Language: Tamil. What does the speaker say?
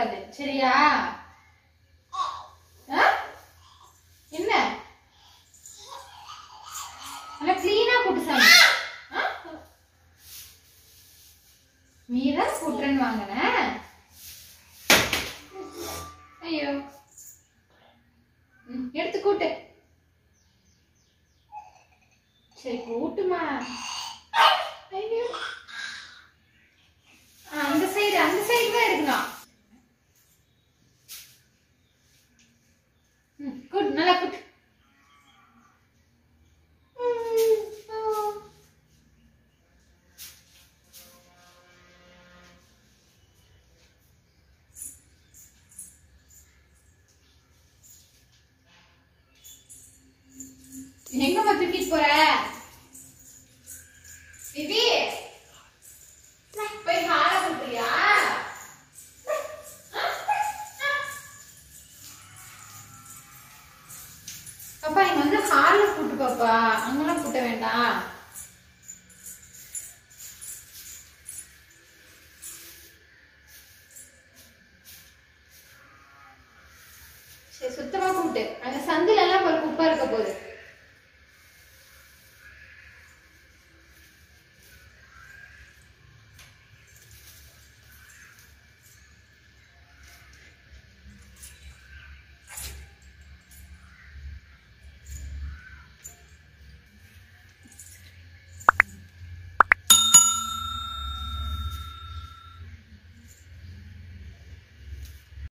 கூடாது சரியா ஆ? என்ன நல்லா கிளீனா கூட்டு சாமி ஆ? நீதான் கூட்டுறேன்னு வாங்கின ஐயோ ம், எடுத்து கூட்டு சரி கூட்டுமா ஐயோ ஆ, அந்த சைடு அந்த சைடு தான் எடுக்கணும் ம், கூட்டு நல்லா கூட்டு ம், ஆ. எங்கம்மா தூக்கிட்டு போற பிபி போய் ஹால கொடுக்குறியா பாப்பா இங்க வந்து ஹால்ல கூட்டு பாப்பா அங்கெல்லாம் கூட்ட வேண்டாம்